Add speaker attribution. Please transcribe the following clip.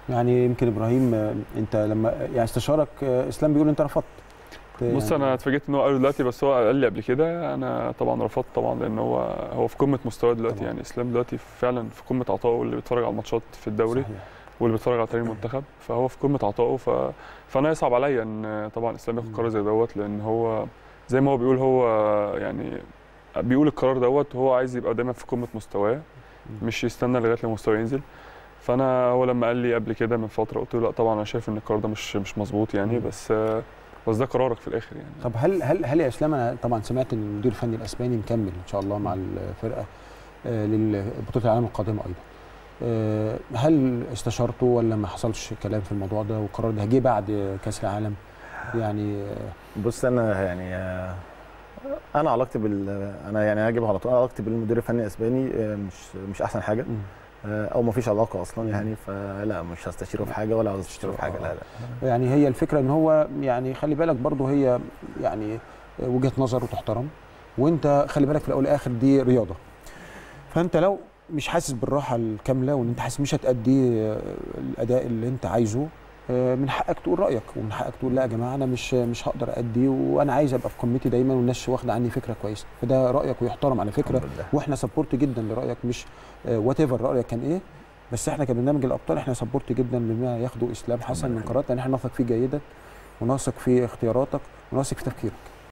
Speaker 1: يعني يمكن ابراهيم آه، انت لما يعني استشارك آه، اسلام بيقول انت رفضت
Speaker 2: بص
Speaker 1: يعني
Speaker 2: انا اتفاجئت ان هو قاله دلوقتي بس هو قال لي قبل كده انا طبعا رفضت طبعا لان هو هو في قمه مستواه دلوقتي
Speaker 1: طبعاً.
Speaker 2: يعني اسلام دلوقتي فعلا في قمه عطائه اللي بيتفرج على الماتشات في الدوري
Speaker 1: صحيح.
Speaker 2: واللي بيتفرج على تمرين المنتخب فهو في قمه عطائه ف... فانا يصعب عليا ان طبعا اسلام ياخد
Speaker 1: مم.
Speaker 2: قرار زي دوت لان هو زي ما هو بيقول هو يعني بيقول القرار دوت وهو عايز يبقى دايما في قمه مستواه
Speaker 1: مم.
Speaker 2: مش يستنى لغايه لما مستواه ينزل فانا هو لما قال لي قبل كده من فتره قلت له لا طبعا انا شايف ان القرار ده مش مش مظبوط يعني
Speaker 1: مم.
Speaker 2: بس بس ده قرارك في الاخر يعني
Speaker 1: طب هل هل هل يا اسلام انا طبعا سمعت ان المدير الفني الاسباني مكمل ان شاء الله مع الفرقه آه، للبطوله العالم القادمه ايضا آه، هل استشرته ولا ما حصلش كلام في الموضوع ده والقرار ده جه بعد كاس العالم يعني آه،
Speaker 3: بص انا يعني آه، انا علاقتي بال انا يعني هجيب على طول علاقتي بالمدير الفني الاسباني آه، مش مش احسن حاجه
Speaker 1: مم.
Speaker 3: آه، او ما فيش علاقه اصلا يعني فلا مش هستشيره في حاجه ولا عاوز استشيره في حاجه لا لا
Speaker 1: يعني هي الفكره ان هو يعني خلي بالك برضه هي يعني وجهه نظر وتحترم وانت خلي بالك في الاول والاخر دي رياضه فانت لو مش حاسس بالراحه الكامله وان انت حاسس مش هتأدي آه، الاداء اللي انت عايزه آه، من حقك تقول رايك ومن حقك تقول لا يا جماعه انا مش مش هقدر ادي وانا عايز ابقى في قمتي دايما والناس واخده عني فكره كويسه فده رايك ويحترم على فكره
Speaker 3: الحمد لله.
Speaker 1: واحنا سبورت جدا لرايك مش وات ايفر رايك كان ايه بس احنا كبرنامج الابطال احنا سبورت جدا بما ياخده اسلام حسن من قرارات لان احنا نثق فيه جيدا ونثق في اختياراتك ونثق في تفكيرك